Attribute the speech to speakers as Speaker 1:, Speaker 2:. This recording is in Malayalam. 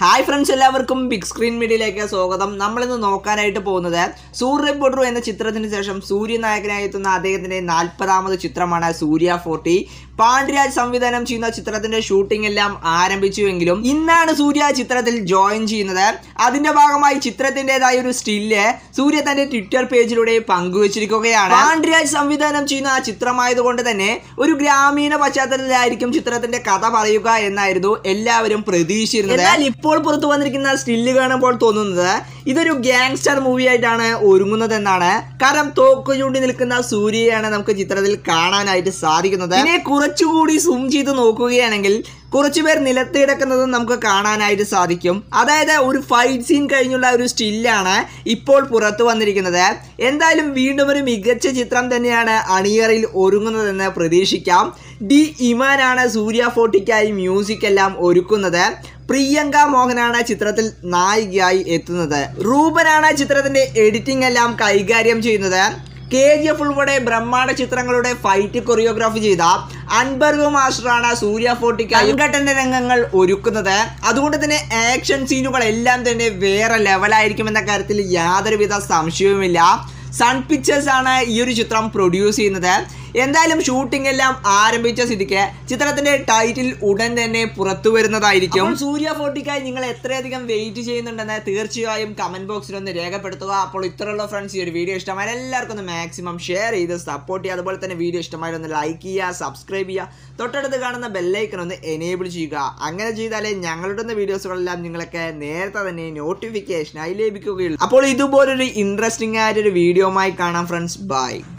Speaker 1: ഹായ് ഫ്രണ്ട്സ് എല്ലാവർക്കും ബിഗ് സ്ക്രീൻ മീഡിയയിലേക്ക് സ്വാഗതം നമ്മളിന്ന് നോക്കാനായിട്ട് പോകുന്നത് സൂര്യ റിപ്പോർട്ടർ എന്ന ചിത്രത്തിന് ശേഷം സൂര്യ നായകനായി എത്തുന്ന അദ്ദേഹത്തിന്റെ നാൽപ്പതാമത് ചിത്രമാണ് സൂര്യ ഫോർട്ടി പാണ്ഡ്യരാജ് സംവിധാനം ചെയ്യുന്ന ചിത്രത്തിന്റെ ഷൂട്ടിംഗ് എല്ലാം ആരംഭിച്ചുവെങ്കിലും ഇന്നാണ് സൂര്യ ചിത്രത്തിൽ ജോയിൻ ചെയ്യുന്നത് അതിന്റെ ഭാഗമായി ചിത്രത്തിന്റേതായ ഒരു സ്റ്റില്ല് സൂര്യ തന്റെ ട്വിറ്റർ പേജിലൂടെ പങ്കുവച്ചിരിക്കുകയാണ് പാണ്ഡ്യരാജ് സംവിധാനം ചെയ്യുന്ന ആ ചിത്രമായതുകൊണ്ട് തന്നെ ഒരു ഗ്രാമീണ പശ്ചാത്തലത്തിലായിരിക്കും ചിത്രത്തിന്റെ കഥ പറയുക എന്നായിരുന്നു എല്ലാവരും പ്രതീക്ഷിച്ചിരുന്നത് എന്നാൽ ഇപ്പോൾ പുറത്തു വന്നിരിക്കുന്ന സ്റ്റില്ല് കാണുമ്പോൾ തോന്നുന്നത് ഇതൊരു ഗ്യാങ്സ്റ്റർ മൂവി ആയിട്ടാണ് ഒരുങ്ങുന്നതെന്നാണ് കാരണം തോക്ക് ചൂണ്ടി നിൽക്കുന്ന സൂര്യയാണ് നമുക്ക് ചിത്രത്തിൽ കാണാനായിട്ട് സാധിക്കുന്നത് ഇതിനെ കുറച്ചുകൂടി സൂം ചെയ്ത് നോക്കുകയാണെങ്കിൽ കുറച്ചുപേർ നിലത്ത് കിടക്കുന്നതും നമുക്ക് കാണാനായിട്ട് സാധിക്കും അതായത് ഒരു ഫൈറ്റ് സീൻ കഴിഞ്ഞുള്ള ഒരു സ്റ്റില്ലാണ് ഇപ്പോൾ പുറത്തു വന്നിരിക്കുന്നത് എന്തായാലും വീണ്ടും ഒരു മികച്ച ചിത്രം തന്നെയാണ് അണിയറയിൽ ഒരുങ്ങുന്നതെന്ന് പ്രതീക്ഷിക്കാം ഡി ഇമാനാണ് സൂര്യ ഫോർട്ടിക്കായി മ്യൂസിക് എല്ലാം ഒരുക്കുന്നത് പ്രിയങ്ക മോഹനാണ് ചിത്രത്തിൽ നായികയായി എത്തുന്നത് റൂബനാണ് ചിത്രത്തിന്റെ എഡിറ്റിംഗ് എല്ലാം കൈകാര്യം ചെയ്യുന്നത് കെ ജി എഫ് ഉൾപ്പെടെ ബ്രഹ്മാണ്ഡ ചിത്രങ്ങളുടെ ഫൈറ്റ് കൊറിയോഗ്രാഫി ചെയ്ത അൻബർഗു മാസ്റ്ററാണ് സൂര്യ ഫോർട്ടിക്ക് സംഘട്ടന്റെ രംഗങ്ങൾ ഒരുക്കുന്നത് അതുകൊണ്ട് തന്നെ ആക്ഷൻ സീനുകൾ എല്ലാം തന്നെ വേറെ ലെവലായിരിക്കുമെന്ന കാര്യത്തിൽ യാതൊരുവിധ സംശയവുമില്ല സൺ പിക്ചേഴ്സ് ആണ് ഈ ഒരു ചിത്രം പ്രൊഡ്യൂസ് ചെയ്യുന്നത് എന്തായാലും ഷൂട്ടിംഗ് എല്ലാം ആരംഭിച്ച സ്ഥിതിക്ക് ചിത്രത്തിന്റെ ടൈറ്റിൽ ഉടൻ തന്നെ പുറത്തു വരുന്നതായിരിക്കും അപ്പോൾ സൂര്യ ഫോർട്ടിക്കായി നിങ്ങൾ എത്രയധികം വെയിറ്റ് ചെയ്യുന്നുണ്ടെന്ന് തീർച്ചയായും കമന്റ് ബോക്സിൽ ഒന്ന് രേഖപ്പെടുത്തുക അപ്പോൾ ഇത്രയുള്ള ഫ്രണ്ട്സ് ഈ ഒരു വീഡിയോ ഇഷ്ടമായ എല്ലാവർക്കും ഒന്ന് മാക്സിമം ഷെയർ ചെയ്ത് സപ്പോർട്ട് ചെയ്യുക അതുപോലെ തന്നെ വീഡിയോ ഇഷ്ടമായ ഒന്ന് ലൈക്ക് ചെയ്യുക സബ്സ്ക്രൈബ് ചെയ്യുക തൊട്ടടുത്ത് കാണുന്ന ബെല്ലൈക്കൺ ഒന്ന് എനേബിൾ ചെയ്യുക അങ്ങനെ ചെയ്താലേ ഞങ്ങളുടെ വീഡിയോസുകളെല്ലാം നിങ്ങൾക്ക് നേരത്തെ തന്നെ നോട്ടിഫിക്കേഷനായി ലഭിക്കുകയുള്ളൂ അപ്പോൾ ഇതുപോലൊരു ഇൻട്രസ്റ്റിംഗ് ആയിട്ടൊരു വീഡിയോമായി കാണാം ഫ്രണ്ട്സ് ബൈ